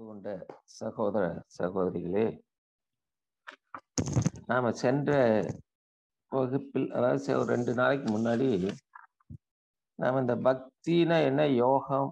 அன்பு கொண்ட சகோதர சகோதரிகளே நாம சென்ற வகுப்பில் அதாவது செ- ஒரு ரெண்டு நாளைக்கு முன்னாடி நாம இந்த பக்தினா என்ன யோகம்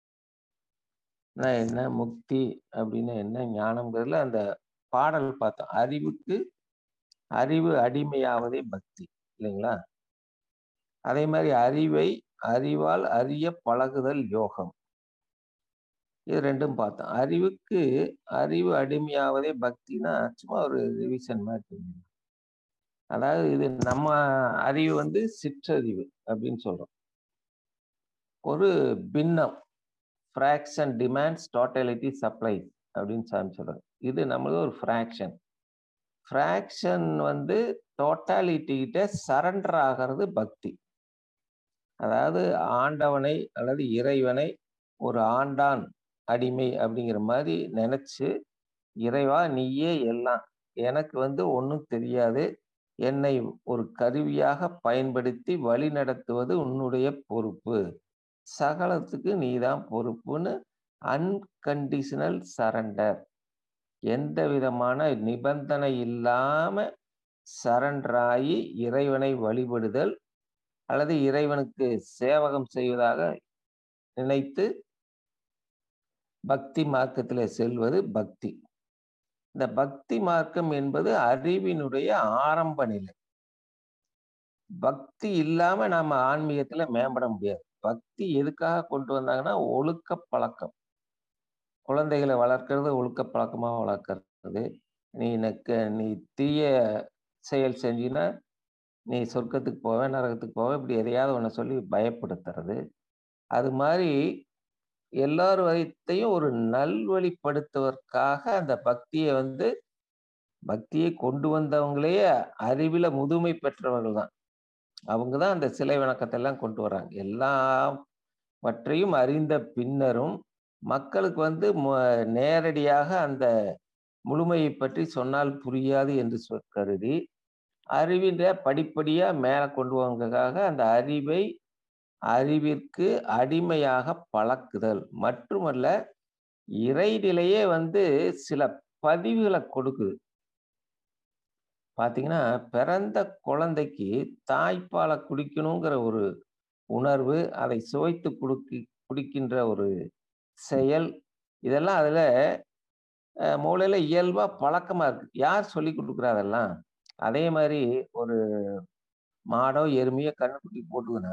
என்ன முக்தி அப்படின்னா என்ன ஞானம்ங்கிறதுல அந்த பாடல் பார்த்தோம் அறிவுக்கு அறிவு அடிமையாவதே பக்தி இல்லைங்களா அதே மாதிரி அறிவை அறிவால் அறிய பழகுதல் யோகம் இது ரெண்டும் பார்த்தோம் அறிவுக்கு அறிவு அடிமையாவதே பக்தினா சும்மா ஒரு ரிவிஷன் மாதிரி தெரியும். அதாவது இது நம்ம அறிவு வந்து சிற்றறிவு அப்படின்னு சொல்றோம் ஒரு பின்னம் ஃப்ராக்ஷன் டிமாண்ட்ஸ் டோட்டலிட்டி சப்ளை அப்படின்னு சாமி சொல்றாரு இது நம்மளது ஒரு ஃப்ராக்ஷன் ஃப்ராக்ஷன் வந்து டோட்டாலிட்டி கிட்ட சரண்டர் ஆகிறது பக்தி அதாவது ஆண்டவனை அல்லது இறைவனை ஒரு ஆண்டான் அடிமை அப்படிங்கிற மாதிரி நினைச்சு இறைவா நீயே எல்லாம் எனக்கு வந்து ஒன்றும் தெரியாது என்னை ஒரு கருவியாக பயன்படுத்தி வழி நடத்துவது உன்னுடைய பொறுப்பு சகலத்துக்கு நீதான் பொறுப்புன்னு அன்கண்டிஷனல் சரண்டர் எந்த விதமான நிபந்தனை இல்லாம சரண்டர் ஆகி இறைவனை வழிபடுதல் அல்லது இறைவனுக்கு சேவகம் செய்வதாக நினைத்து பக்தி மார்க்கத்தில் செல்வது பக்தி இந்த பக்தி மார்க்கம் என்பது அறிவினுடைய ஆரம்ப நிலை பக்தி இல்லாம நாம ஆன்மீகத்துல மேம்பட முடியாது பக்தி எதுக்காக கொண்டு வந்தாங்கன்னா ஒழுக்க பழக்கம் குழந்தைகளை வளர்க்கறது ஒழுக்க பழக்கமா வளர்க்கறது நீ நெக்க நீ தீய செயல் செஞ்சினா நீ சொர்க்கத்துக்கு போவே நரகத்துக்கு போவே இப்படி எதையாவது ஒன்று சொல்லி பயப்படுத்துறது அது மாதிரி எல்லாரையும் ஒரு நல்வழிப்படுத்துவதற்காக அந்த பக்தியை வந்து பக்தியை கொண்டு வந்தவங்களே அறிவில முதுமை பெற்றவர்கள் தான் அவங்க தான் அந்த சிலை வணக்கத்தை எல்லாம் கொண்டு வர்றாங்க எல்லாவற்றையும் அறிந்த பின்னரும் மக்களுக்கு வந்து மு- நேரடியாக அந்த முழுமையை பற்றி சொன்னால் புரியாது என்று சொ- கருதி அறிவின்ற படிப்படியா மேல கொண்டு வந்ததுக்காக அந்த அறிவை அறிவிற்கு அடிமையாக பழக்குதல் மட்டுமல்ல இறைநிலையே வந்து சில பதிவுகளை கொடுக்குது பாத்தீங்கன்னா பிறந்த குழந்தைக்கு தாய்ப்பாலை குடிக்கணுங்கிற ஒரு உணர்வு அதை சுவைத்து குடுக்கி குடிக்கின்ற ஒரு செயல் இதெல்லாம் அதுல அஹ், மூளையில இயல்பா பழக்கமா இருக்கு யார் சொல்லி கொடுக்குறா அதெல்லாம் அதே மாதிரி ஒரு மாடோ எருமையோ கண்ணுக்குட்டி போட்டுதுன்னா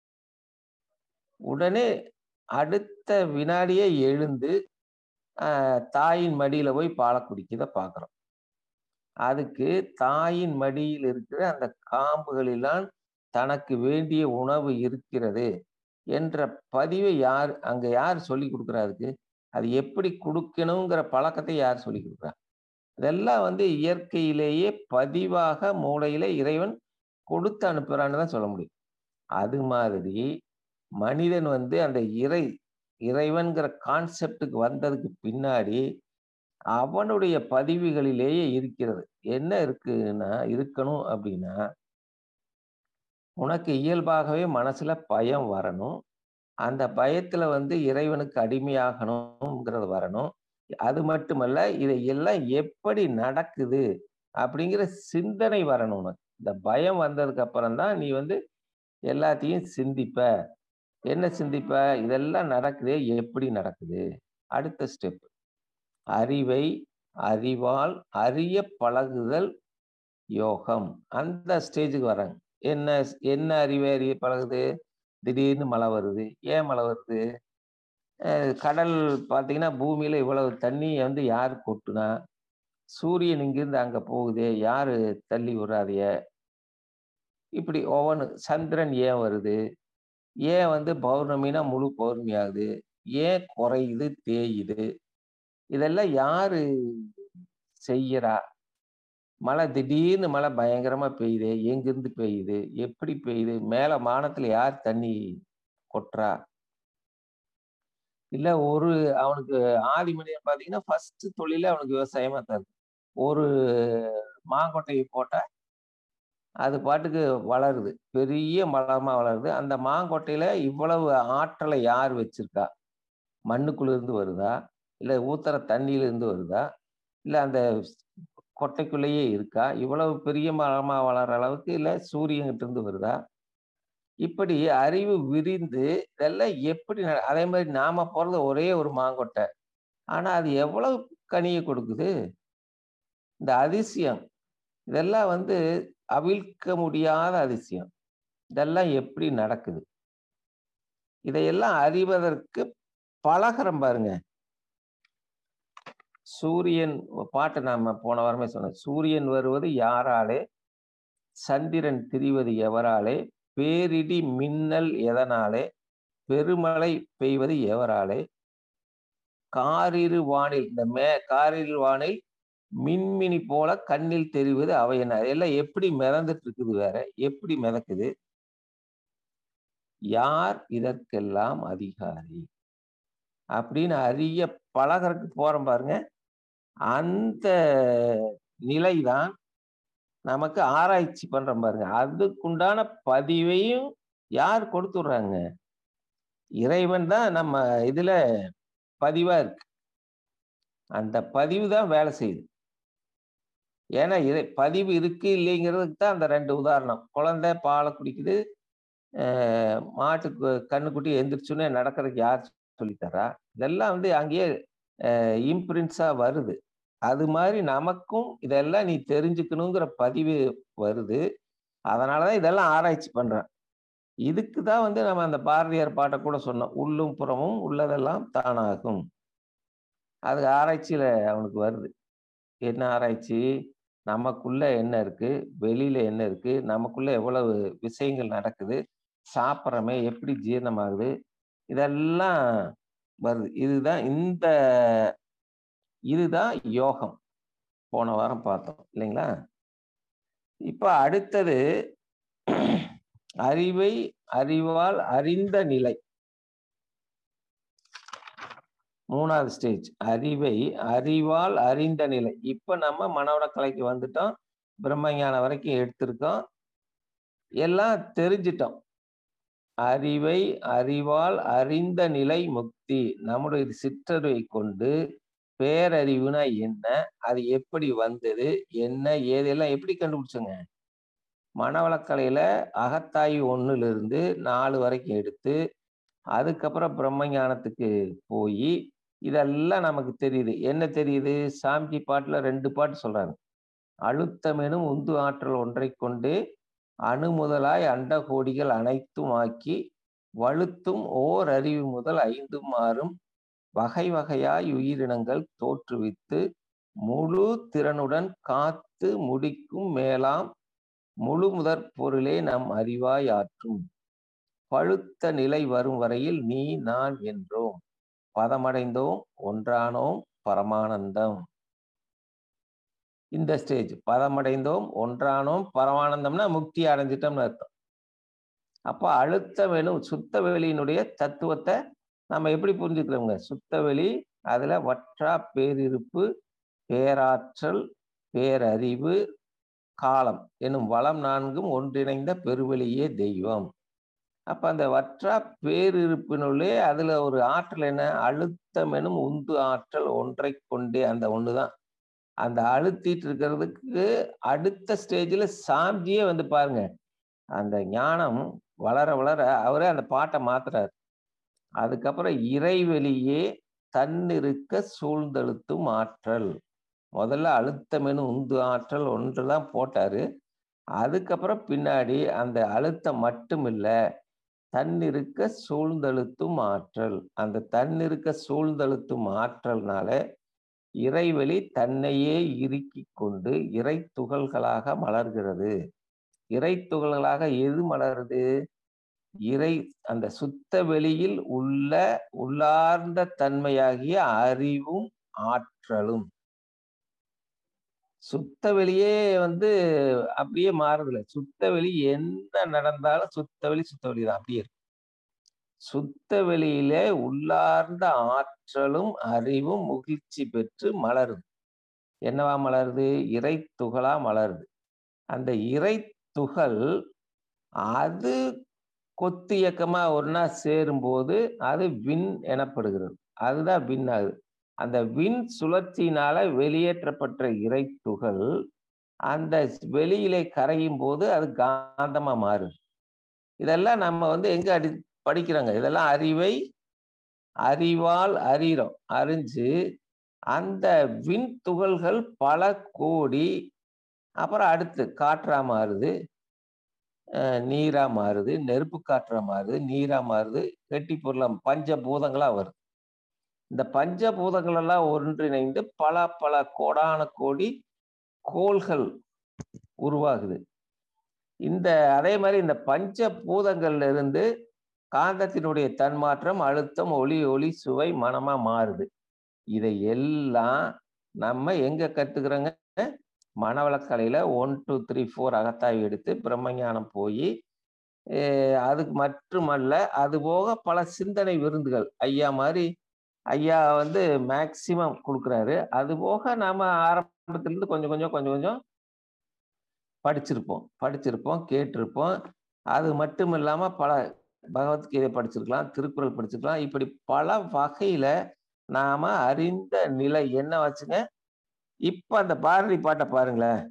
உடனே அடுத்த வினாடியே எழுந்து ஆஹ், தாயின் மடியில போய் பாலை குடிக்கத பார்க்குறோம் அதுக்கு தாயின் மடியில் இருக்கிற அந்த காம்புகளெல்லாம் தனக்கு வேண்டிய உணவு இருக்கிறது என்ற பதிவை யார் அங்க யார் சொல்லி கொடுக்குறா அதுக்கு அது எப்படி கொடுக்கணுங்கிற பழக்கத்தை யார் சொல்லி கொடுக்குறா இதெல்லாம் வந்து இயற்கையிலேயே பதிவாக மூளையில இறைவன் கொடுத்து அனுப்புறான்னு தான் சொல்ல முடியும் அது மாதிரி மனிதன் வந்து அந்த இறை இறைவன்கிற கான்செப்டுக்கு வந்ததுக்கு பின்னாடி அவனுடைய பதிவுகளிலேயே இருக்கிறது என்ன இருக்குன்னா இருக்கணும் அப்படின்னா உனக்கு இயல்பாகவே மனசுல பயம் வரணும் அந்த பயத்துல வந்து இறைவனுக்கு அடிமையாகணுங்கிறது வரணும் அது மட்டுமல்ல இதை எல்லாம் எப்படி நடக்குது அப்படிங்கிற சிந்தனை வரணும் உனக்கு இந்த பயம் வந்ததுக்கு அப்புறம் தான் நீ வந்து எல்லாத்தையும் சிந்திப்ப என்ன சிந்திப்ப இதெல்லாம் நடக்குதே எப்படி நடக்குது அடுத்த ஸ்டெப் அறிவை அறிவால் அறிய பழகுதல் யோகம் அந்த ஸ்டேஜுக்கு வராங்க என்ன என்ன அறிவை அறிய பழகுது திடீர்னு மழை வருது ஏன் மழை வருது அஹ் கடல் பார்த்தீங்கன்னா பூமியில இவ்வளவு தண்ணி வந்து யார் கொட்டுனா சூரியன் இங்கிருந்து அங்க போகுதே யாரு தள்ளி விடுறாதைய இப்படி ஒவ்வொன்று சந்திரன் ஏன் வருது ஏன் வந்து பௌர்ணமினா முழு பௌர்ணமி ஆகுது ஏன் குறையுது தேயுது இதெல்லாம் யாரு செய்யறா மழை திடீர்னு மழை பயங்கரமா பெய்யுது எங்கிருந்து பெய்யுது எப்படி பெய்யுது மேல வானத்துல யார் தண்ணி கொட்டுறா இல்ல ஒரு அவனுக்கு ஆதி மனிதன் பாத்தீங்கன்னா ஃபர்ஸ்ட் தொழிலே அவனுக்கு விவசாயமா தான் இருக்கு ஒரு மாங்கொட்டையை போட்டா அது பாட்டுக்கு வளருது பெரிய மரமா வளருது அந்த மாங்கொட்டையில இவ்வளவு ஆற்றலை யார் வச்சிருக்கா மண்ணுக்குள்ள இருந்து வருதா இல்ல ஊத்துற தண்ணியிலிருந்து வருதா? இல்ல அந்த கொட்டைக்குள்ளேயே இருக்கா? இவ்வளவு பெரிய மரமா வளர்ற அளவுக்கு இல்ல சூரியன்கிட்ட இருந்து வருதா? இப்படி அறிவு விரிந்து இதெல்லாம் எப்படி ந அதே மாரி நாம பொறந்த ஒரே ஒரு மாங்கொட்டை. ஆனா அது எவ்வளவு கனிய கொடுக்குது? இந்த அதிசயம். இதெல்லாம் வந்து அவிழ்க்க முடியாத அதிசயம். இதெல்லாம் எப்படி நடக்குது? இதையெல்லாம் அறிவதற்கு பழகுறோம் பாருங்க. சூரியன் பாட்டு நாம போன வாரமே சொன்னோம். சூரியன் வருவது யாராலே? சந்திரன் திரிவது எவராலே? பேரிடி மின்னல் எதனாலே? பெருமழை பெய்வது எவராலே? காரிரு வானில் இந்த மே காரிரு வானில் மின்மினி போல கண்ணில் தெரிவது அவையென்ன? எல்லாம் எப்படி மிதந்துட்டு இருக்குது வேற? எப்படி மிதக்குது? யார் இதற்கெல்லாம் அதிகாரி? அப்படின்னு அறிய பழகுறக்கு போறோம் பாருங்க. அந்த நிலைதான் நமக்கு ஆராய்ச்சி பண்றோம் பாருங்க. அதுக்குண்டான பதிவையும் யார் கொடுத்துடுறாங்க? இறைவன் தான் நம்ம இதுல பதிவா இருக்கு. அந்த பதிவு தான் வேலை செய்யுது. ஏன்னா இறை பதிவு இருக்கு இல்லைங்கிறதுக்கு தான் அந்த 2 உதாரணம். குழந்தை பால குடிக்குது. அ மாட்டுக்கு கன்னுக்குட்டி எந்திரிச்சோனே நடக்கிறதுக்கு யார் சொல்லி தர்றா? இதெல்லாம் வந்து அங்கேயே அ இம்பிரிண்ட்ஸா வருது. அது மாரி நமக்கும் இதெல்லாம் நீ தெரிஞ்சுக்கணுங்கிற பதிவு வருது. அதனால தான் இதெல்லாம் ஆராய்ச்சி பண்றேன். இதுக்கு தான் வந்து நம்ம அந்த பாரதியார் பாட்ட கூட சொன்னோம். உள்ளும் புறமும் உள்ளதெல்லாம் தானாகும். அது ஆராய்ச்சியில அவனுக்கு வருது. என்ன ஆராய்ச்சி? நமக்குள்ள என்ன இருக்கு? வெளியில என்ன இருக்கு? நமக்குள்ள எவ்வளவு விஷயங்கள் நடக்குது? சாப்பிடுறோமே எப்படி ஜீரணமாகுது? இதெல்லாம் வருது. இதுதான் இந்த இதுதான் யோகம். போன வாரம் பார்த்தோம். இல்லைங்களா? இப்ப அடுத்தது அறிவை அறிவால் அறிந்த நிலை. 3வது ஸ்டேஜ். அறிவை அறிவால் அறிந்த நிலை. இப்ப நம்ம மனவளக்கலைக்கு வந்துட்டோம். பிரம்மஞானம் வரைக்கும் எடுத்திருக்கோம். எல்லாம் தெரிஞ்சுட்டோம். அறிவை அறிவால் அறிந்த நிலை முக்தி. நம்முடைய சிற்றறிவை கொண்டு பேரறிவுனா என்ன? அது எப்படி வந்தது? என்ன? ஏது? எல்லாம் எப்படி கண்டுபிடிச்சோங்க? மனவளக்கலையில அகத்தாய்வு 1லிருந்து 4 வரைக்கும் எடுத்து, அதுக்கப்புறம் பிரம்மஞானத்துக்கு போயி, இதெல்லாம் நமக்கு தெரியுது. என்ன தெரியுது? சாம்கி பாட்டுல 2 பாட்டு சொல்றாங்க. அழுத்தமெனும் உந்து ஆற்றல் ஒன்றைக் கொண்டே அணு முதலாய் அண்டகோடிகள் அனைத்தும் ஆக்கி, வழுத்தும் ஓர் அறிவு முதல் ஐந்தும் ஆறும் வகை வகையாய் உயிரினங்கள் தோற்றுவித்து, முழு திறனுடன் காத்து முடிக்கும் மேலாம் முழுமுதற் பொருளே நம் அறிவாய் ஆற்றும். பழுத்த நிலை வரும் வரையில் நீ நான் என்றோம். பதமடைந்தோம் ஒன்றானோம் பரமானந்தம். இந்த ஸ்டேஜ். பதமடைந்தோம் ஒன்றானோம் பரமானந்தம்னா முக்தி அடைஞ்சிட்டோம்னு அர்த்தம். அப்ப அழுத்தம் எனும் சுத்த வெளியினுடைய தத்துவத்த நம்ம எப்படி புரிஞ்சுக்கிறோங்க? சுத்த வெளி, அதுல வற்றா பேரிருப்பு, பேராற்றல், பேரறிவு, காலம் எனும் வளம் நான்கும் ஒன்றிணைந்த பெருவெளியே தெய்வம். அப்ப அந்த வற்றா பேரிருப்பினுள்ளே அதுல ஒரு ஆற்றல் என்ன? அழுத்தம் எனும் உந்து ஆற்றல் ஒன்றைக் கொண்டே அந்த ஒண்ணுதான். அந்த அழுத்திட்டு இருக்கிறதுக்கு அடுத்த ஸ்டேஜ்ல சாம்ஜியே வந்து பாருங்க. அந்த ஞானம் வளர வளர அவரே அந்த பாட்ட மாத்துறாரு. அதுக்கப்புறம் இறைவெளியே தன்னிருக்க சூழ்ந்தழுத்தும் ஆற்றல். முதல்ல அழுத்தம் எனும் உந்து ஆற்றல் ஒன்று தான் போட்டாரு. அதுக்கப்புறம் பின்னாடி அந்த அழுத்தம் மட்டும் இல்ல, தன்னிருக்க சூழ்ந்தழுத்தும் ஆற்றல். அந்த தன்னிருக்க சூழ்ந்தழுத்தும் ஆற்றல்னால இறைவெளி தன்னையே இறுக்கிக் கொண்டு இறை துகள்களாக மலர்கிறது. இறை துகள்களாக எது மலருது? இறை அந்த சுத்த வெளியில் உள்ள உள்ளார்ந்த தன்மையாகிய அறிவும், ஆற்றலும். சுத்த வெளியே வந்து அப்படியே மாறுதுல்ல. சுத்த வெளி என்ன நடந்தாலும் சுத்த வெளி சுத்த வெளி தான். அப்படியே இருக்கு. சுத்த வெளியிலே உள்ளார்ந்த ஆற்றலும், அறிவும் முகிழ்ச்சி பெற்று மலருது. என்னவா மலருது? இறை துகளா மலருது. அந்த இறை துகள் அது கொத்து இயக்கமா ஒண்ணா சேரும்போது அது விண் எனப்படுகிறது. அதுதான் விண் ஆகுது. அந்த விண் சுழற்சியினால வெளியேற்றப்பட்ட இறை துகள் அந்த வெளியிலே கரையும் போது அது காந்தமா மாறுது இதெல்லாம் நம்ம வந்து எங்க அடி படிக்கிறோங்க இதெல்லாம் அறிவை அறிவால் அறிகிறோம் அறிஞ்சு அந்த விண் துகள்கள் பல கோடி அப்புறம் அடுத்து காற்றா மாறுது நீரா மாறுது நெருப்பு காற்றா மாறுது நீரா மாறுது கெட்டி பொருளா பஞ்சபூதங்களா வருது இந்த பஞ்சபூதங்கள் எல்லாம் ஒன்றிணைந்து பல பல கோடான கோடி கோள்கள் உருவாகுது இந்த அதே மாதிரி இந்த பஞ்ச பூதங்கள்ல இருந்து காந்தத்தினுடைய தன்மாற்றம் அழுத்தம் ஒளி ஒளி சுவை மனமா மாறுது இதை எல்லாம் நம்ம எங்க கத்துக்கிறோங்க மனவளக்கலையில ஒன் டூ த்ரீ ஃபோர் அகத்தாய்வு எடுத்து பிரம்மஞானம் போய் அதுக்கு மட்டுமல்ல அது போக பல சிந்தனை விருந்துகள் ஐயா மாதிரி ஐயா வந்து மேக்சிமம் கொடுக்குறாரு அது போக நாம ஆரம்பத்திலிருந்து கொஞ்சம் கொஞ்சம் கொஞ்சம் கொஞ்சம் படிச்சிருப்போம் படிச்சிருப்போம் கேட்டிருப்போம் அது மட்டும் இல்லாம பல பகவத்கீதை படிச்சிருக்கலாம் திருக்குறள் படிச்சிருக்கலாம் இப்படி பல வகையில நாம அறிந்த நிலை என்ன வச்சுங்க இப்ப அந்த பாரதி பாட்டை பாருங்களேன்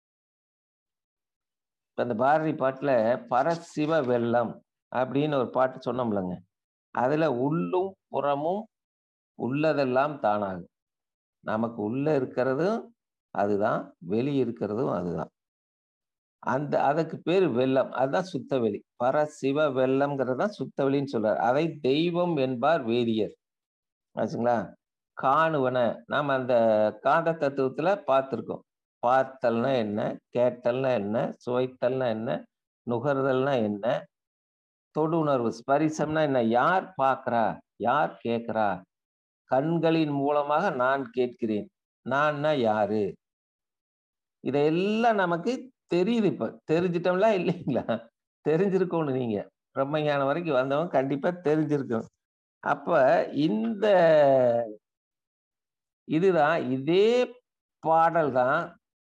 அந்த பாரதி பாட்டுல பரசிவ வெள்ளம் அப்படின்னு ஒரு பாட்டு சொன்னோம்லங்க அதுல உள்ளும் புறமும் உள்ளதெல்லாம் தானாகும் நமக்கு உள்ள இருக்கிறதும் அதுதான் வெளியே இருக்கிறதும் அதுதான் அந்த அதுக்கு பேர் வெள்ளம் அதுதான் சுத்த வெளி பரசிவ வெள்ளம்ங்கிறது தான் சுத்த வெளின்னு சொல்றாரு அதை தெய்வம் என்பார் வேதியர் ஆச்சுங்களா காணுவன நாம் அந்த காந்த தத்துவத்துல பார்த்துருக்கோம் பார்த்தல்னா என்ன கேட்டல்னா என்ன சுவைத்தல்னா என்ன நுகர்தல்னா என்ன தொடு உணர்வு ஸ்பரிசம்னா என்ன யார் பார்க்கறா யார் கேட்கிறா கண்களின் மூலமாக நான் கேட்கிறேன் நான்னா யாரு இதையெல்லாம் நமக்கு தெரியுது இப்ப தெரிஞ்சிட்டோம்ல இல்லைங்களா தெரிஞ்சிருக்கணும் நீங்க பிரம்மஞானம் வரைக்கும் வந்தவங்க கண்டிப்பா தெரிஞ்சிருக்கணும் அப்ப இந்த இதுதான் இதே பாடல் தான்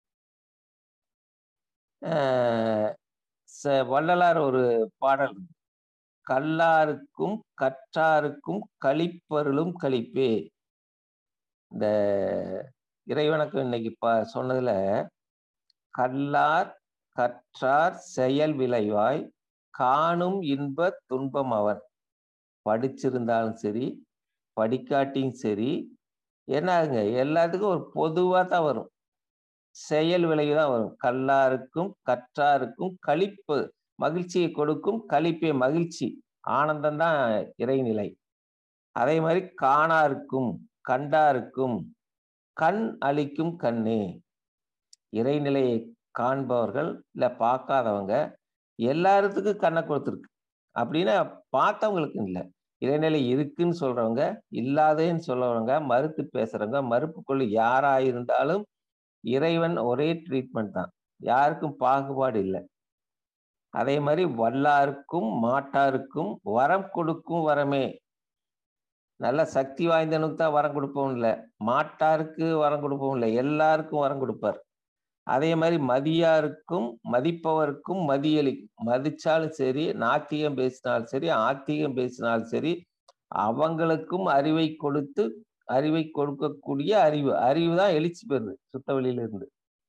வள்ளலார் ஒரு பாடல் கல்லாருக்கும் கற்றாருக்கும் கழிப்பருளும் கழிப்பே இந்த இறைவனுக்கு இன்னைக்கு ப சொன்னதுல கல்லார் கற்றார் செயல் விளைவாய் காணும் இன்ப துன்பம் அவன் படிச்சிருந்தாலும் சரி படிக்காட்டியும் சரி என்னாகுங்க எல்லாத்துக்கும் ஒரு பொதுவாக தான் வரும் செயல் விளைவு தான் வரும் கல்லாருக்கும் கற்றாருக்கும் கழிப்பு மகிழ்ச்சியை கொடுக்கும் கழிப்பே மகிழ்ச்சி ஆனந்தம் தான் இறைநிலை அதே மாதிரி காணாருக்கும் கண்டாருக்கும் கண் அளிக்கும் கண்ணே இறைநிலையை காண்பவர்கள் இல்லை பார்க்காதவங்க எல்லாத்துக்கும் கண்ணை கொடுத்துருக்கு அப்படின்னு பார்த்தவங்களுக்கு இல்லை இறைநிலை இருக்குன்னு சொல்றவங்க இல்லாதேன்னு சொல்றவங்க மறுத்து பேசுறவங்க மறுப்புக்குள்ள யாரா இருந்தாலும் இறைவன் ஒரே ட்ரீட்மெண்ட் தான் யாருக்கும் பாகுபாடு இல்லை அதே மாதிரி வல்லாருக்கும் மாட்டாருக்கும் வரம் கொடுக்கும் வரமே நல்ல சக்தி வாய்ந்தனுக்கு தான் வரம் கொடுப்போம் இல்லை மாட்டாருக்கு வரம் கொடுப்போம் இல்லை எல்லாருக்கும் வரம் கொடுப்பார் அதே மாதிரி மதியாருக்கும் மதிப்பவருக்கும் மதியளி மதிச்சாலும் சரி நாத்திகம் பேசினாலும் சரி ஆத்திகம் பேசினாலும் சரி அவங்களுக்கும் அறிவை கொடுத்து அறிவை கொடுக்கக்கூடிய அறிவு அறிவு தான் எழுச்சி பெறுது சுத்த வெளியில இருந்து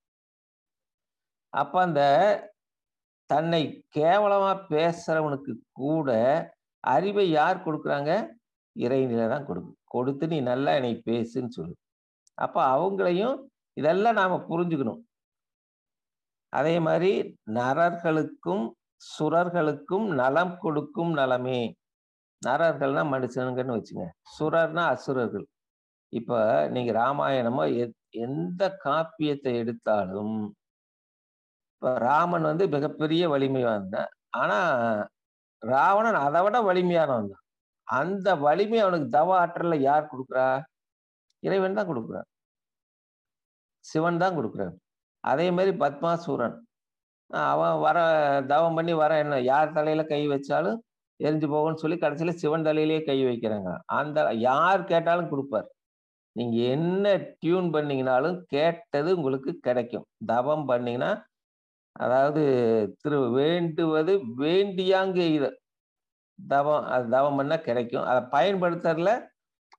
அப்ப அந்த தன்னை கேவலமா பேசுறவனுக்கு கூட அறிவை யார் கொடுக்குறாங்க இறைநிலை தான் கொடுக்கும் கொடுத்து நீ நல்லா என்னை பேசுன்னு சொல்லு அப்ப அவங்களையும் இதெல்லாம் நாம புரிஞ்சுக்கணும் அதே மாதிரி நரர்களுக்கும் சுரர்களுக்கும் நலம் கொடுக்கும் நலமே நரர்கள்னா மனுஷனுங்கன்னு வச்சுங்க சுரர்னா அசுரர்கள் இப்ப நீங்க ராமாயணமோ எந்த காப்பியத்தை எடுத்தாலும் இப்ப ராமன் வந்து மிகப்பெரிய வலிமை வந்தான் ஆனா ராவணன் அதை விட வலிமையானவன் தான் அந்த வலிமை அவனுக்கு தவ ஆற்றல்ல யார் கொடுக்குறா இறைவன் தான் கொடுக்குறான் சிவன் தான் கொடுக்குறான் அதே மாதிரி பத்மாசூரன் அவன் வர தவம் பண்ணி வர என்ன யார் தலையில கை வச்சாலும் எரிஞ்சு போகும்னு சொல்லி கடைசியில சிவன் தலையிலேயே கை வைக்கிறாங்க அந்த யார் கேட்டாலும் கொடுப்பார் நீங்க என்ன டியூன் பண்ணீங்கனாலும் கேட்டது உங்களுக்கு கிடைக்கும் தவம் பண்ணீங்கன்னா அதாவது திரு வேண்டுவது வேண்டியாங்க இது தவம் அது தவம் பண்ணா கிடைக்கும் அதை பயன்படுத்துறதுல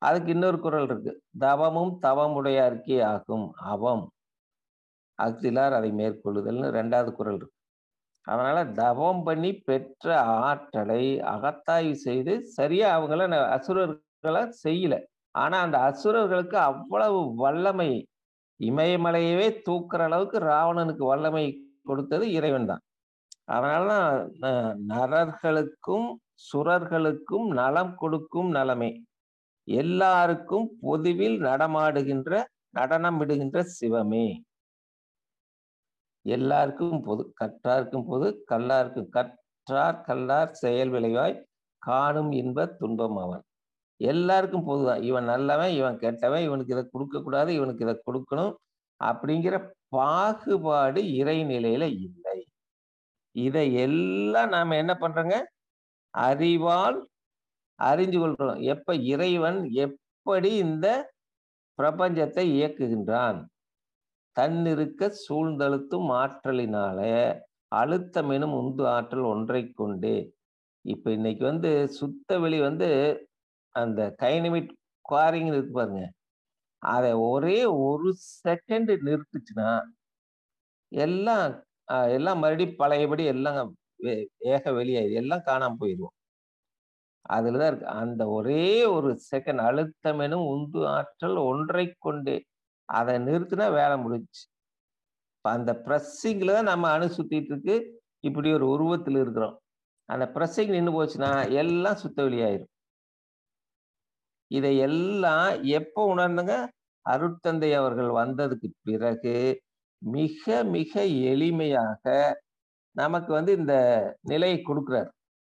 அதுக்கு இன்னொரு குறள் இருக்கு தவமும் தவமுடையார்க்கே ஆகும் அவம் அஃதிலார் அதை மேற்கொள்ளுதல்னு ரெண்டாவது குறள் இருக்கு அதனால தவம் பண்ணி பெற்ற ஆற்றலை அகத்தாய்வு செய்து சரியா அவங்கள ந- அசுரர்களை செய்யல ஆனா அந்த அசுரர்களுக்கு அவ்வளவு வல்லமை இமயமலையவே தூக்குற அளவுக்கு ராவணனுக்கு வல்லமை கொடுத்தது இறைவன் தான் அதனாலதான் ந- நரர்களுக்கும் சுரர்களுக்கும் நலம் கொடுக்கும் நலமே எல்லாருக்கும் பொதுவில் நடமாடுகின்ற நடனமிடுகின்ற சிவமே எல்லாருக்கும் பொது கற்றார்க்கும் பொது கல்லார்க்கும் கற்றார் கல்லார் செயல் விளைவாய் காணும் இன்ப துன்பம் அவன் எல்லாருக்கும் பொதுதான் இவன் நல்லவன் இவன் கெட்டவன் இவனுக்கு இதை கொடுக்க கூடாது இவனுக்கு இதை கொடுக்கணும் அப்படிங்கிற பாகுபாடு இறைநிலையில இல்லை இதை எல்லாம் நாம என்ன பண்றோங்க அறிவால் அறிஞ்சு கொள்றோம் எப்ப இறைவன் எப்படி இந்த பிரபஞ்சத்தை இயக்குகின்றான் தன்னிருக்க சூழ்ந்தழுத்தும் ஆற்றலினால அழுத்தம் எனும் உந்து ஆற்றல் ஒன்றை கொண்டே இப்ப இன்னைக்கு வந்து சுத்த வெளி வந்து அந்த கைனமிட் குவாரிங் இருக்கு பாருங்க அதை ஒரே ஒரு செகண்ட் நிறுத்துச்சுன்னா எல்லாம் ஆஹ், எல்லாம் மறுபடியும் பழையபடி எல்லாம் வே- ஏக வெளியாயிரு எல்லாம் காணாம போயிடுவோம் அதுலதான் இருக்கு அந்த ஒரே ஒரு செகண்ட் அழுத்தம் எனும் உந்து ஆற்றல் ஒன்றை கொண்டே அதை நிறுத்தினா வேலை முடிஞ்சுச்சு இப்ப அந்த ப்ரெஸ்ஸிங்ல தான் நம்ம அணு சுத்திட்டு இருக்கு இப்படி ஒரு உருவத்தில் இருக்கிறோம் அந்த ப்ரெஸ்ஸிங் நின்று போச்சுன்னா எல்லாம் சுத்த வெளியாயிரும் இதை எல்லாம் எப்போ உணர்ந்துங்க அருட்தந்தை அவர்கள் வந்ததுக்கு பிறகு மிக மிக எளிமையாக நமக்கு வந்து இந்த நிலையை கொடுக்கிறார்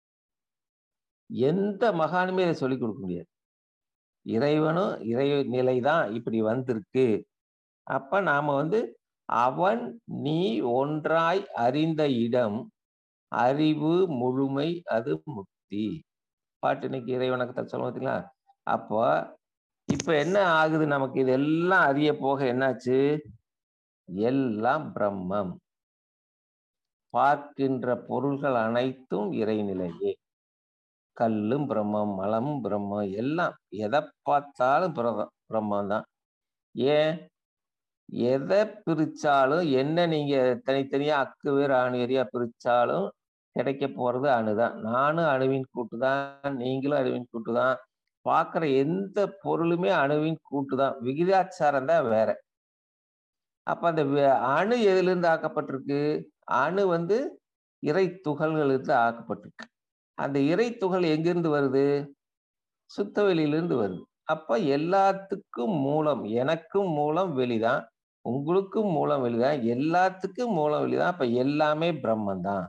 எந்த மகானுமே இதை சொல்லிக் கொடுக்க முடியாது இறைவனும் இறை நிலைதான் இப்படி வந்திருக்கு அப்ப நாம வந்து அவன் நீ ஒன்றாய் அறிந்த இடம் அறிவு முழுமை அது முக்தி பாட்டு இன்னைக்கு இறைவணக்கத்தை சொல்ல பார்த்தீங்களா அப்போ இப்ப என்ன ஆகுது நமக்கு இதெல்லாம் அறிய போக என்னாச்சு எல்லாம் பிரம்மம் பார்க்கின்ற பொருள்கள் அனைத்தும் இறைநிலையே கல்லும் பிரம்மம் மலமும் பிரம்மம் எல்லாம் எதை பார்த்தாலும் பிரம்ம பிரம்மம் தான் ஏன் எதை பிரிச்சாலும் என்ன நீங்க தனித்தனியா அக்கு வேறு அணு வேறியா பிரிச்சாலும் கிடைக்க போறது அணுதான் நானும் அணுவின் கூட்டு தான் நீங்களும் அணுவின் கூட்டு தான் பார்க்குற எந்த பொருளுமே அணுவின் கூட்டு தான் விகிதாச்சாரம் தான் வேற அப்ப அந்த வே- அணு எதிலிருந்து ஆக்கப்பட்டிருக்கு அணு வந்து இறை துகள்களிலிருந்து ஆக்கப்பட்டிருக்கு அந்த இறை துகள் எங்கிருந்து வருது சுத்த வெளியிலிருந்து வருது அப்ப எல்லாத்துக்கும் மூலம் எனக்கும் மூலம் வெளிதான் உங்களுக்கும் மூலம் வெளிதான் எல்லாத்துக்கும் மூலம் வெளிதான் அப்ப எல்லாமே பிரம்மன் தான்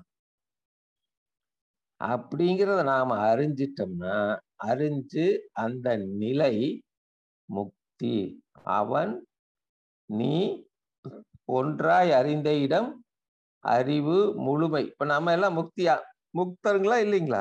அப்படிங்கிறத நாம அறிஞ்சிட்டோம்னா அறிஞ்சு அந்த நிலை முக்தி அவன் நீ ஒன்றாய் அறிந்த இடம் அறிவு முழுமை இப்ப நம்ம எல்லாம் முக்தியா முக்தருங்களா இல்லைங்களா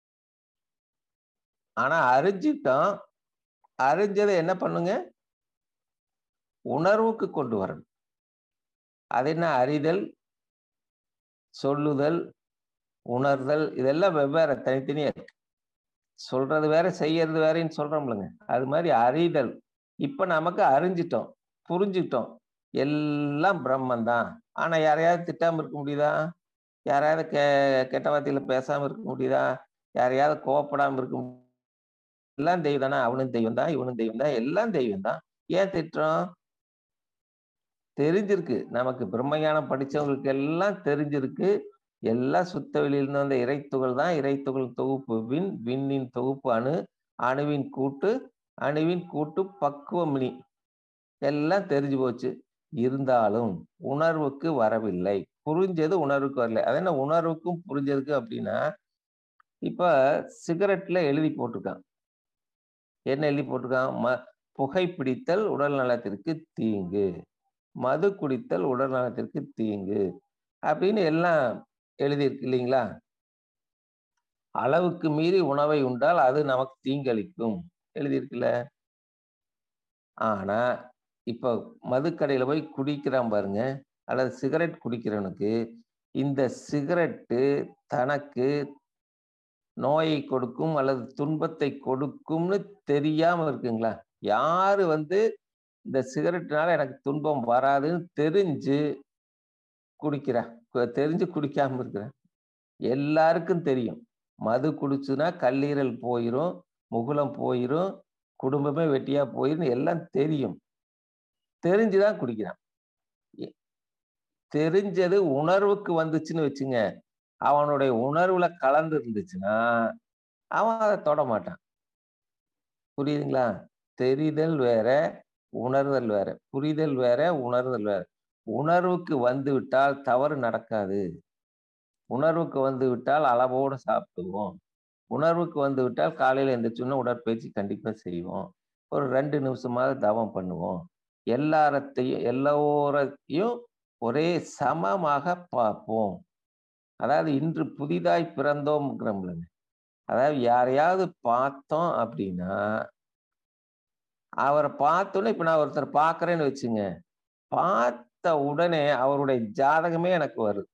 ஆனா அறிஞ்சிட்டோம் அறிஞ்சதை என்ன பண்ணுங்க உணர்வுக்கு கொண்டு வரணும் அது என்ன அறிதல் சொல்லுதல் உணர்தல் இதெல்லாம் வெவ்வேறு தனித்தனியா இருக்கு சொல்றது வேற செய்யறது வேறன்னு சொல்றோம்லங்க அது மாதிரி அறிதல் இப்ப நமக்கு அறிஞ்சிட்டோம் புரிஞ்சுட்டோம் எல்லாம் பிரம்மன் தான் ஆனா யாரையாவது திட்டாம இருக்க முடியுதா யாரையாவது கெ கெட்ட வார்த்தையில பேசாம இருக்க முடியுதா யாரையாவது கோவப்படாம இருக்க முடியுதா? எல்லாம் தெய்வம் தானே அவனும் தெய்வம் தான் இவனும் தெய்வம் தான் எல்லாம் தெய்வம் தான் ஏன் திட்டுறோம் தெரிஞ்சிருக்கு நமக்கு பிரம்மஞானம் படிச்சவங்களுக்கு எல்லாம் தெரிஞ்சிருக்கு எல்லாம் சுத்த வெளியிலிருந்து வந்த இறைத்துகள் தான் இறைத்துகள் தொகுப்பு விண் விண்ணின் தொகுப்பு அணு அணுவின் கூட்டு அணுவின் கூட்டு பக்குவமினி எல்லாம் தெரிஞ்சு போச்சு இருந்தாலும் உணர்வுக்கு வரவில்லை புரிஞ்சது உணர்வுக்கு வரல அது என்ன உணர்வுக்கும் புரிஞ்சதுக்கு அப்படின்னா இப்ப சிகரெட்ல எழுதி போட்டிருக்கான் என்ன எழுதி போட்டிருக்கான் ம புகைப்பிடித்தல் உடல் நலத்திற்கு தீங்கு மது குடித்தல் உடல் நலத்திற்கு தீங்கு அப்படின்னு எல்லாம் எழுதியிருக்கு இல்லைங்களா அளவுக்கு மீறி உணவை உண்டால் அது நமக்கு தீங்களிக்கும் எழுதியிருக்குல்ல ஆனா இப்ப மதுக்கடையில போய் குடிக்கிறான் பாருங்க அல்லது சிகரெட் குடிக்கிறவனுக்கு இந்த சிகரெட்டு தனக்கு நோயை கொடுக்கும் அல்லது துன்பத்தை கொடுக்கும்னு தெரியாம இருக்குங்களா யாரு வந்து இந்த சிகரெட்னால எனக்கு துன்பம் வராதுன்னு தெரிஞ்சு குடிக்கிறா கு- தெரிஞ்சு குடிக்காம இருக்கிறேன் எல்லாருக்கும் தெரியும் மது குடிச்சுன்னா கல்லீரல் போயிரும் முகுலம் போயிரும் குடும்பமே வெட்டியா போயிரும் எல்லாம் தெரியும் தெரிஞ்சுதான் குடிக்கிறான் எ- தெரிஞ்சது உணர்வுக்கு வந்துச்சுன்னு வச்சுங்க அவனுடைய உணர்வுல கலந்து இருந்துச்சுன்னா அவன் அதை தொட மாட்டான் புரியுதுங்களா தெரிதல் வேற உணர்தல் வேற புரிதல் வேற உணர்தல் வேற உணர்வுக்கு வந்து விட்டால் தவறு நடக்காது உணர்வுக்கு வந்து விட்டால் அளவோடு சாப்பிடுவோம் உணர்வுக்கு வந்து விட்டால் காலையில எந்திரிச்சோன்னா உடற்பயிற்சி கண்டிப்பா செய்வோம் ஒரு ரெண்டு நிமிஷமாவது தவம் பண்ணுவோம் எல்லாரத்தையும் எல்லோரையும் ஒரே சமமாக பார்ப்போம் அதாவது இன்று புதிதாய் பிறந்தோம்ங்கிறோம்லங்க அதாவது யாரையாவது பார்த்தோம் அப்படின்னா அவரை பார்த்தோன்னே இப்ப நான் ஒருத்தர் பார்க்கறேன்னு வச்சுங்க பார்த்த உடனே அவருடைய ஜாதகமே எனக்கு வருது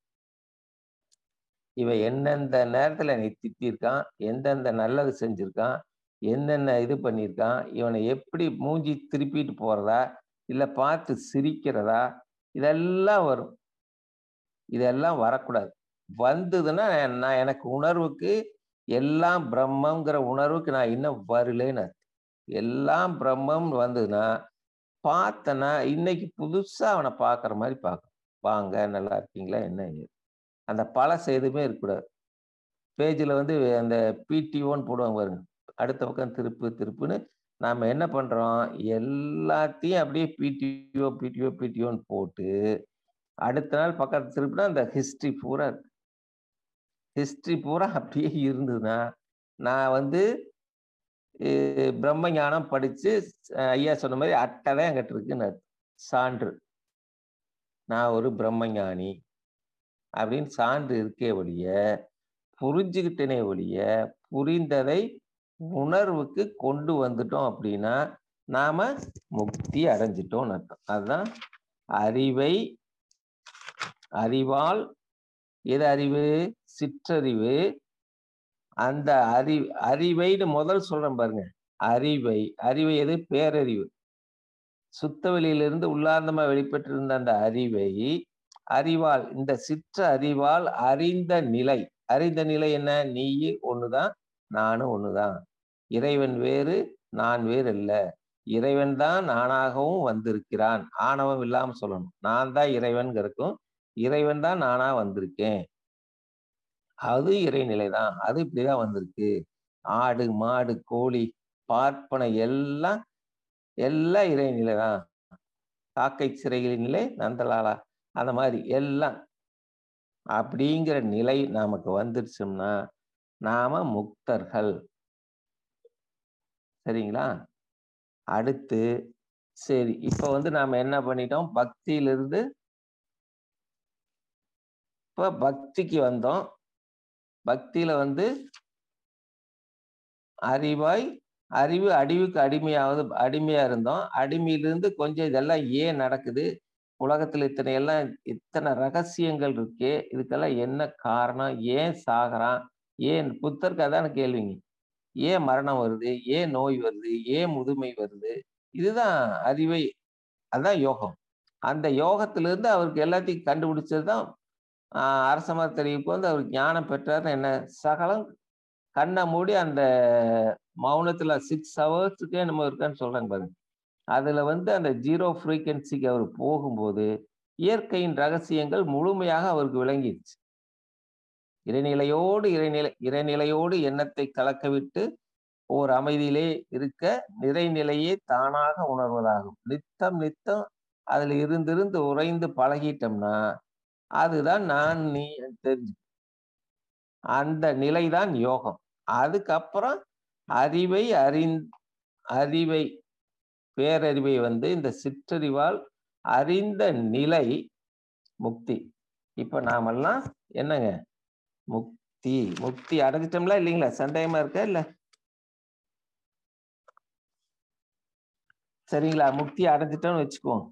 இவன் எந்தெந்த நேரத்துல என்னை திட்டிருக்கான் எந்தெந்த நல்லது செஞ்சிருக்கான் என்னென்ன இது பண்ணியிருக்கான் இவனை எப்படி மூஞ்சி திருப்பிட்டு போறதா இல்ல பார்த்து சிரிக்கிறதா இதெல்லாம் வரும் இதெல்லாம் வரக்கூடாது வந்ததுன்னா நான் எனக்கு உணர்வுக்கு எல்லாம் பிரம்மங்கிற உணர்வுக்கு நான் இன்னும் வரலன்னு அர்த்தம். எல்லாம் பிரம்மம் வந்ததுன்னா பார்த்தனா இன்னைக்கு புதுசா அவனை பார்க்குற மாதிரி பார்க்கணும் வாங்க நல்லா இருக்கீங்களா என்ன ஏது? அந்த பழச எதுவுமே இருக்கக்கூடாது பேஜில் வந்து அந்த பிடிஓன்னு போடுவாங்க பாருங்க அடுத்த பக்கம் திருப்பு திருப்புன்னு நாம என்ன பண்றோம் எல்லாத்தையும் அப்படியே பிடிஓ பிடிஓ பிடிஓன்னு போட்டு அடுத்த நாள் பக்கத்து திருப்பினா அந்த ஹிஸ்டரி பூரா இருக்கு ஹிஸ்டரி பூரா அப்படியே இருந்ததுன்னா நான் வந்து அஹ், பிரம்ம ஞானம் படிச்சு அஹ், ஐயா சொன்ன மாதிரி அட்டை தான் என்கிட்ட இருக்குன்னு அர்த்தம். சான்று நான் ஒரு பிரம்மஞானி அப்படின்னு சான்று இருக்கே ஒழிய புரிஞ்சுக்கிட்டனே ஒழிய புரிந்ததை உணர்வுக்கு கொண்டு வந்துட்டோம் அப்படின்னா நாம முக்தி அடைஞ்சிட்டோம்னு அர்த்தம் அதுதான் அறிவை அறிவால் எது அறிவு சிற்றறிவு அந்த அறி அறிவைன்னு முதல் சொல்றேன் பாருங்க அறிவை அறிவை எது பேரறிவு சுத்த வெளியிலிருந்து உள்ளார்ந்தமா வெளிப்பட்டிருந்த அந்த அறிவை அறிவால் இந்த சிற்ற அறிவால் அறிந்த நிலை அறிந்த நிலை என்ன நீ ஒண்ணுதான் நானும் ஒண்ணுதான் இறைவன் வேறு நான் வேறு அல்ல இறைவன் தான் நானாகவும் வந்திருக்கிறான் ஆணவம் இல்லாம சொல்லணும் நான் தான் இறைவன்கிறக்கும் இறைவன் தான் நானா வந்திருக்கேன் அது இறைநிலை தான் அது இப்படிதான் வந்திருக்கு ஆடு மாடு கோழி பார்ப்பனை எல்லாம் எல்லாம் இறைநிலை தான் காக்கை சிறைகளின் நிலை நந்தலாலா அந்த மாதிரி எல்லாம் அப்படிங்கிற நிலை நமக்கு வந்துருச்சோம்னா நாம முக்தர்கள் சரிங்களா அடுத்து சரி இப்ப வந்து நாம என்ன பண்ணிட்டோம் பக்தியிலிருந்து இப்ப பக்திக்கு வந்தோம் பக்தியில வந்து அறிவாய் அறிவு அடிவுக்கு அடிமையாவது அடிமையா இருந்தோம் அடிமையிலிருந்து கொஞ்சம் இதெல்லாம் ஏன் நடக்குது உலகத்துல இத்தனை எல்லாம் இத்தனை ரகசியங்கள் இருக்கே இதுக்கெல்லாம் என்ன காரணம் ஏன் சாகுறான் ஏன் புத்தருக்கு அதான கேள்விங்க ஏன் மரணம் வருது ஏன் நோய் வருது ஏன் முதுமை வருது இதுதான் அறிவை அதான் யோகம் அந்த யோகத்திலிருந்து அவருக்கு எல்லாத்தையும் கண்டுபிடிச்சது தான் அரச மரத்தறிவுக்கு வந்து அவர் ஞானம் பெற்றாருன்னு என்ன சகலம் கண்ணை மூடி அந்த மௌனத்துல சிக்ஸ் ஹவர்ஸுக்கே நம்ம இருக்கான்னு சொல்றாங்க பாருங்க அதுல வந்து அந்த ஜீரோ ஃப்ரீக்வன்சிக்கு அவர் போகும்போது இயற்கையின் ரகசியங்கள் முழுமையாக அவருக்கு விளங்கிடுச்சு இறைநிலையோடு இறைநிலை இறைநிலையோடு எண்ணத்தை கலக்க விட்டு ஓர் அமைதியிலே இருக்க நிறைநிலையே தானாக உணர்வதாகும் நித்தம் நித்தம் அதுல இருந்திருந்து உறைந்து பழகிட்டோம்னா அதுதான் நான் நீ தெரிஞ்சு அந்த நிலைதான் யோகம் அதுக்கப்புறம் அறிவை அறிந் அறிவை பேரறிவை வந்து இந்த சிற்றறிவால் அறிந்த நிலை முக்தி இப்ப நாமெல்லாம் என்னங்க முக்தி முக்தி அடைஞ்சிட்டோம்ல இல்லைங்களா சந்தேகமா இருக்கா இல்ல சரிங்களா முக்தி அடைஞ்சிட்டோம்னு வச்சுக்குவோம்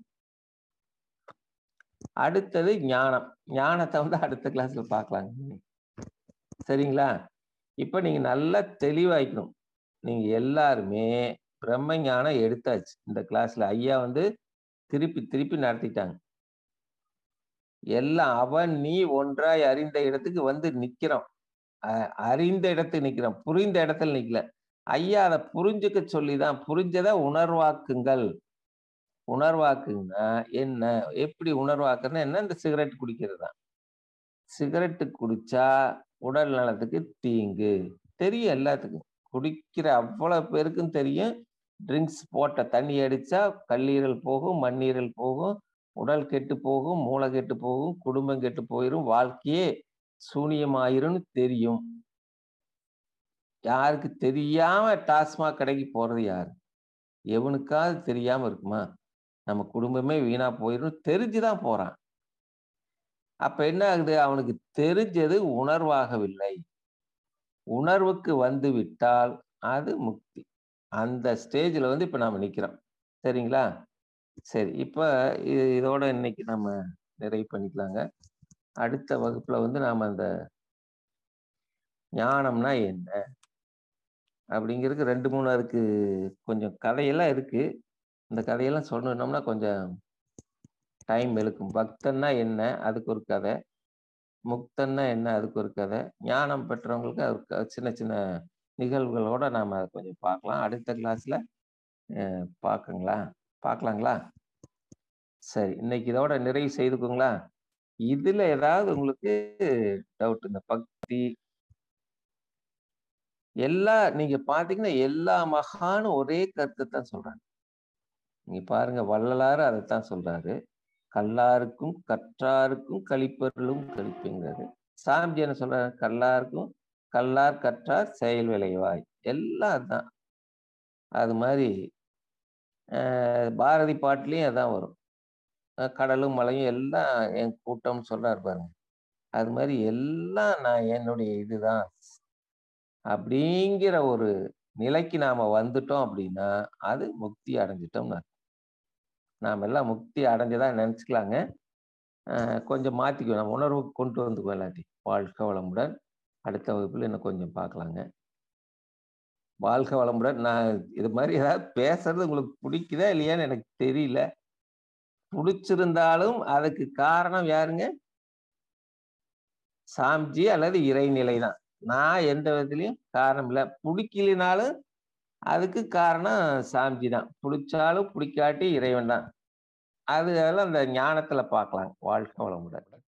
அடுத்தது ஞானம் ஞானத்தை வந்து அடுத்த கிளாஸ்ல பார்க்கலாங்க சரிங்களா இப்ப நீங்க நல்லா தெளிவாய்க்கணும். நீங்க எல்லாருமே பிரம்ம ஞானம் எடுத்தாச்சு. இந்த கிளாஸ்ல ஐயா வந்து திருப்பி திருப்பி நடத்திட்டாங்க. எல்லாம் அவன், நீ ஒன்றாய் அறிந்த இடத்துக்கு வந்து நிக்கிறோம். அ அறிந்த இடத்துக்கு நிக்கிறோம். புரிந்த இடத்துல நிக்கல. ஐயா அத புரிஞ்சுக்க சொல்லி தான் புரிஞ்சத உணர்வாக்குங்கள். உணர்வாக்குன்னா என்ன? எப்படி உணர்வாக்குன்னா என்ன? இந்த சிகரெட் குடிக்கிறது தான். சிகரெட் குடிச்சா உடல் நலத்துக்கு தீங்கு. தெரியும் எல்லாத்துக்கும். குடிக்கிற அவ்வளவு பேருக்கும் தெரியும். ட்ரிங்க்ஸ் போட்ட தண்ணி அடிச்சா கல்லீரல் போகும், மண்ணீரல் போகும், உடல் கெட்டு போகும், மூளை கெட்டு போகும், குடும்பம் கெட்டு போயிரும், வாழ்க்கையே சூனியமாயிரும்னு தெரியும். யாருக்கு தெரியாம டாஸ்மாக் கடைக்கு போறது யாரு? எவனுக்காவது தெரியாம இருக்குமா? நம்ம குடும்பமே வீணா போயிரும் தெரிஞ்சு தான் போறான். அப்ப என்ன ஆகுது? அவனுக்கு தெரிஞ்சது உணர்வாகவில்லை. உணர்வுக்கு வந்து விட்டால் அது முக்தி. அந்த ஸ்டேஜ்ல வந்து இப்ப நாம நிக்கிறோம். சரிங்களா? சரி. இப்ப இ இதோட இன்னைக்கு நம்ம நிறைவு பண்ணிக்கலாங்க. அடுத்த வகுப்புல வந்து நாம அந்த ஞானம்னா என்ன? அப்படிங்கிறதுக்கு 2, 3 அதுக்கு கொஞ்சம் கதையெல்லாம் இருக்கு. இந்த கதையெல்லாம் சொல்லணும்னா கொஞ்சம் டைம் இழுக்கும். பக்தன்னா என்ன? அதுக்கு ஒரு கதை. முக்தன்னா என்ன? அதுக்கு ஒரு கதை. ஞானம் பெற்றவங்களுக்கு அது க சின்ன சின்ன நிகழ்வுகளோட நாம அத கொஞ்சம் பார்க்கலாம். அடுத்த கிளாஸ்ல அ பார்க்குங்களா? பார்க்கலாங்களா? சரி. இன்னைக்கு இதோட நிறைவு செய்துக்குங்களா? இதுல ஏதாவது உங்களுக்கு டவுட் இந்த பக்தி எல்லா நீங்க பார்த்தீங்கன்னா, எல்லா மகானும் ஒரே கருத்த தான் சொல்றாங்க. நீங்க பாருங்க வள்ளலாரும் அதத்தான் சொல்றாரு. கல்லாருக்கும் கற்றாருக்கும் களிப்பருளும் களிப்புங்கிறாரு. சாமிஜி என்ன சொல்றாரு? கல்லாருக்கும் கல்லார் கற்றார் செயல் விளைவாய். எல்லாம் அதான். அது மாரி அ பாரதி பாட்டுலயும் அதான் வரும். அ கடலும், மலையும் எல்லாம் என் கூட்டம்னு சொல்றாரு பாருங்க. அது மாரி எல்லாம் நான் என்னுடைய இதுதான். அப்படிங்கிற ஒரு நிலைக்கு நாம வந்துட்டோம் அப்படின்னா, அது முக்தி அடைஞ்சுட்டோம்னு அர்த்தம். நாம எல்லாம் முக்தி அடைஞ்சதா நெனச்சுக்கலாங்க. அ கொஞ்சம் மாத்திக்குவோம். நம்ம உணர்வுக்கு கொண்டு வந்துக்குவோம் எல்லாத்தையும். வாழ்க வளமுடன். அடுத்த வகுப்புல இன்னும் கொஞ்சம் பார்க்கலாங்க. வாழ்க வளமுடன். நான் இது மாரி ஏதாவது பேசுறது உங்களுக்கு புடிக்குதா இல்லையான்னு எனக்கு தெரியல. புடிச்சிருந்தாலும் அதுக்கு காரணம் யாருங்க? சாமிஜி அல்லது இறைநிலை தான். நான் எந்த விதத்திலயும் காரணம் இல்ல. புடிக்கலினாலும் அதுக்கு காரணம் சாமிஜி தான். புடிச்சாலும் புடிக்காட்டி இறைவன் தான். அது அதெல்லாம் அந்த ஞானத்துல பார்க்கலாம். வாழ்க வளமுடன்.